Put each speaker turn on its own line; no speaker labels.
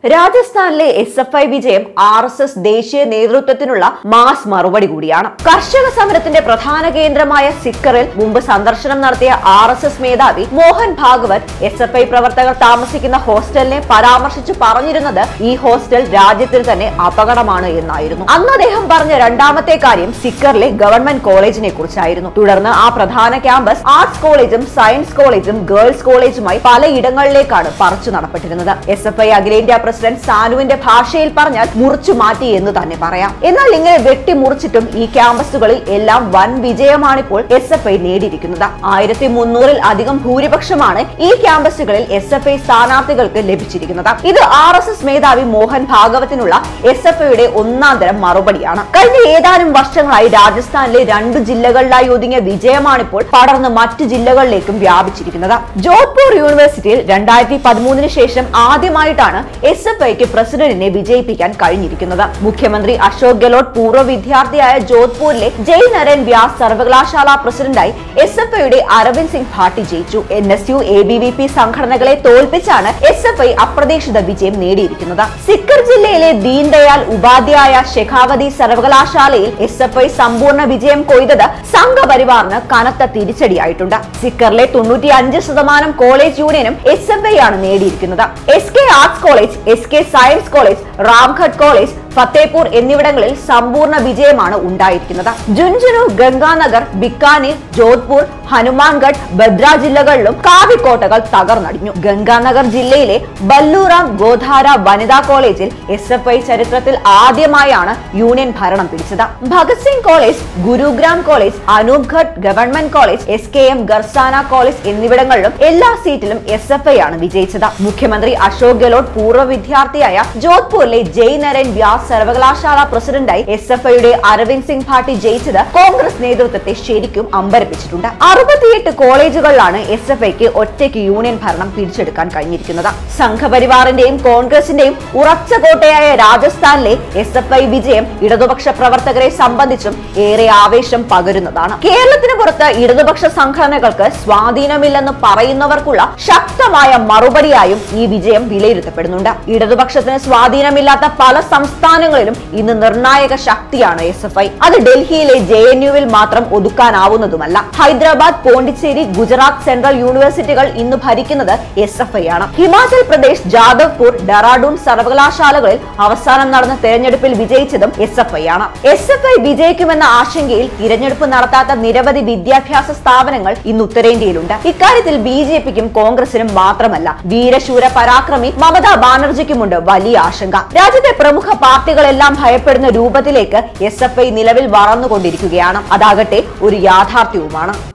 രാജസ്ഥാനിലെ S F I വിജയം R S S ദേശീയ നേതൃത്വത്തിനുള്ള മാസ് മറുപടി കൂടിയാണ് കർഷക സമരത്തിന്റെ പ്രധാന കേന്ദ്രമായ സിക്കറിൽ മുമ്പ് സന്ദർശനം നടത്തിയ ആർ എസ് എസ് മേധാവി Mohan Bhagwat S F I പ്രവർത്തകർ താമസിക്കുന്ന ഹോസ്റ്റലിനെ പരാമർശിച്ചു പറഞ്ഞിരുന്നത് ഈ ഹോസ്റ്റൽ രാജ്യത്തിൽ തന്നെ അപകടമാണ് എന്നായിരുന്നു അന്ന് അദ്ദേഹം പറഞ്ഞ രണ്ടാമത്തെ കാര്യം സിക്കറിലെ ഗവൺമെന്റ് കോളേജിനെ കുറിച്ചായിരുന്നു തുടർന്ന് ആ പ്രധാന ക്യാമ്പസ് ആർട്സ് കോളേജും സയൻസ് കോളേജും ഗേൾസ് കോളേജുമായി പലയിടങ്ങളിലേക്കാണ് പറിച്ചു നടപ്പെട്ടിരുന്നത് എസ് എഫ് ഐ അഖിലേന്ത്യാ പ്രസിഡന്റ് സാനുവിന്റെ ഭാഷയിൽ പറഞ്ഞാൽ മുറിച്ചു മാറ്റി എന്ന് തന്നെ പറയാം എന്നാൽ ഇങ്ങനെ വെട്ടി മുറിച്ചിട്ടും ഈ ക്യാമ്പസുകളിൽ എല്ലാം വൻ വിജയമാണിപ്പോൾ എസ് എഫ് ഐ നേടിയിരിക്കുന്നത് ആയിരത്തി മുന്നൂറിൽ അധികം ഭൂരിപക്ഷമാണ് ഈ ക്യാമ്പസുകളിൽ എസ് എഫ് ഐ സ്ഥാനാർത്ഥികൾക്ക് ലഭിച്ചിരിക്കുന്നത് ഇത് ആർ എസ് എസ് മേധാവി മോഹൻ ഭാഗവത്തിനുള്ള എസ് എഫ് ഐയുടെ ഒന്നാം തരം മറുപടിയാണ് കഴിഞ്ഞ ഏതാനും വർഷങ്ങളായി രാജസ്ഥാനിലെ രണ്ടു ജില്ലകളിലായി ഒതുങ്ങിയ വിജയമാണിപ്പോൾ പടർന്ന് മറ്റു ജില്ലകളിലേക്കും വ്യാപിച്ചിരിക്കുന്നത് ജോധ്പൂർ യൂണിവേഴ്സിറ്റിയിൽ രണ്ടായിരത്തി പതിമൂന്നിന് ശേഷം ആദ്യമായിട്ടാണ് എസ് എഫ് ഐക്ക് പ്രസിഡന്റിനെ വിജയിപ്പിക്കാൻ കഴിഞ്ഞിരിക്കുന്നത് മുഖ്യമന്ത്രി അശോക് ഗെഹ്ലോട്ട് പൂർവ്വ വിദ്യാർത്ഥിയായ ജോധ്പൂരിലെ ജയ് നരൻ വ്യാസ് സർവകലാശാല പ്രസിഡന്റായി എസ് എഫ് ഐയുടെ അരവിന്ദ് സിംഗ് ഭാട്ടി ജയിച്ചു N S U A B V P സംഘടനകളെ തോൽപ്പിച്ചാണ് എസ് എഫ് ഐ അപ്രതീക്ഷിത വിജയം നേടിയിരിക്കുന്നത് സിക്കർ ജില്ലയിലെ ദീൻദയാൽ ഉപാധ്യായ ശെഖാവതി സർവകലാശാലയിൽ എസ് എഫ് ഐ സമ്പൂർണ്ണ വിജയം കൊയ്തത് സംഘപരിവാറിന് കനത്ത തിരിച്ചടിയായിട്ടുണ്ട് സിക്കറിലെ തൊണ്ണൂറ്റി അഞ്ച് ശതമാനം കോളേജ് യൂണിയനും എസ് എഫ് ഐ ആണ് നേടിയിരിക്കുന്നത് S K arts college S K science college Ramghat college Fatehpur എന്നിവിടങ്ങളിൽ സമ്പൂർണ്ണ വിജയമാണ് ഉണ്ടായിരിക്കുന്നത് ജുൻജുനു ഗംഗാനഗർ ബിക്കാനീർ ജോധ്പൂർ ഹനുമാൻഗഡ് ബദ്ര ജില്ലകളിലും കാവിക്കോട്ടകൾ തകർന്നടിഞ്ഞു ഗംഗാനഗർ ജില്ലയിലെ ബല്ലൂറാം ഗോധാര വനിതാ കോളേജിൽ എസ് എഫ് ഐ ചരിത്രത്തിൽ ആദ്യമായാണ് യൂണിയൻ ഭരണം പിടിച്ചത് Bhagat Singh college Gurugram college Anupghat government college S K M Garsana college എന്നിവിടങ്ങളിലും എല്ലാ സീറ്റിലും എസ് എഫ് ഐ ആണ് വിജയിച്ചത് മുഖ്യമന്ത്രി അശോക് ഗെഹ്ലോട്ട് പൂർവ്വ വിദ്യാർത്ഥിയായ ജോധ്പൂരിലെ ജയ് നരൻ വ്യാസ് സർവകലാശാല പ്രസിഡന്റായി എസ് എഫ് ഐയുടെ അരവിന്ദ് സിംഗ് ഭാട്ടി ജയിച്ചത് കോൺഗ്രസ് നേതൃത്വത്തെ ശരിക്കും അമ്പരപ്പിച്ചിട്ടുണ്ട് അറുപത്തിയെട്ട് കോളേജുകളിലാണ് എസ് എഫ് ഐക്ക് ഒറ്റയ്ക്ക് യൂണിയൻ ഭരണം പിടിച്ചെടുക്കാൻ കഴിഞ്ഞിരിക്കുന്നത് സംഘപരിവാറിന്റെയും കോൺഗ്രസിന്റെയും ഉറച്ച കോട്ടയായ രാജസ്ഥാനിലെ എസ് എഫ് ഐ വിജയം ഇടതുപക്ഷ പ്രവർത്തകരെ സംബന്ധിച്ചും ഏറെ ആവേശം പകരുന്നതാണ് കേരളത്തിന് പുറത്ത് ഇടതുപക്ഷ സംഘടനകൾക്ക് സ്വാധീനമില്ലെന്ന് പറയുന്നവർക്കുള്ള ശക്തമായ മറുപടിയായും ഈ വിജയം വിലയിരുത്തപ്പെടുന്നുണ്ട് ഇടതുപക്ഷത്തിന് സ്വാധീനമില്ലാത്ത പല സംസ്ഥാനങ്ങളിലും ഇന്ന് നിർണായക ശക്തിയാണ് എസ് എഫ് ഐ അത് ഡൽഹിയിലെ ജെ എൻ യുവിൽ മാത്രം ഒതുക്കാനാവുന്നതുമല്ല ഹൈദരാബാദ് പോണ്ടിച്ചേരി ഗുജറാത്ത് സെൻട്രൽ യൂണിവേഴ്സിറ്റികൾ ഇന്ന് ഭരിക്കുന്നത് എസ് എഫ് ഐ ആണ് ഹിമാചൽ പ്രദേശ് ജാദവ്പൂർ ഡെറാഡൂൺ സർവകലാശാലകളിൽ അവസാനം നടന്ന തെരഞ്ഞെടുപ്പിൽ വിജയിച്ചതും എസ് എഫ് ഐ ആണ് എസ് എഫ് ഐ വിജയിക്കുമെന്ന ആശങ്കയിൽ തിരഞ്ഞെടുപ്പ് നടത്താത്ത നിരവധി വിദ്യാഭ്യാസ സ്ഥാപനങ്ങൾ ഇന്ന് ഉത്തരേന്ത്യയിലുണ്ട് ഇക്കാര്യത്തിൽ ബി ജെ പിക്കും കോൺഗ്രസിനും മാത്രമല്ല വീരശൂര പരാക്രമി മമതാ ബാനർജിക്കുമുണ്ട് വലിയ ആശങ്ക രാജ്യത്തെ പ്രമുഖ പാർട്ടികളെല്ലാം ഭയപ്പെടുന്ന രൂപത്തിലേക്ക് എസ് എഫ് ഐ നിലവിൽ വളർന്നുകൊണ്ടിരിക്കുകയാണ് അതാകട്ടെ ഒരു യാഥാർത്ഥ്യവുമാണ്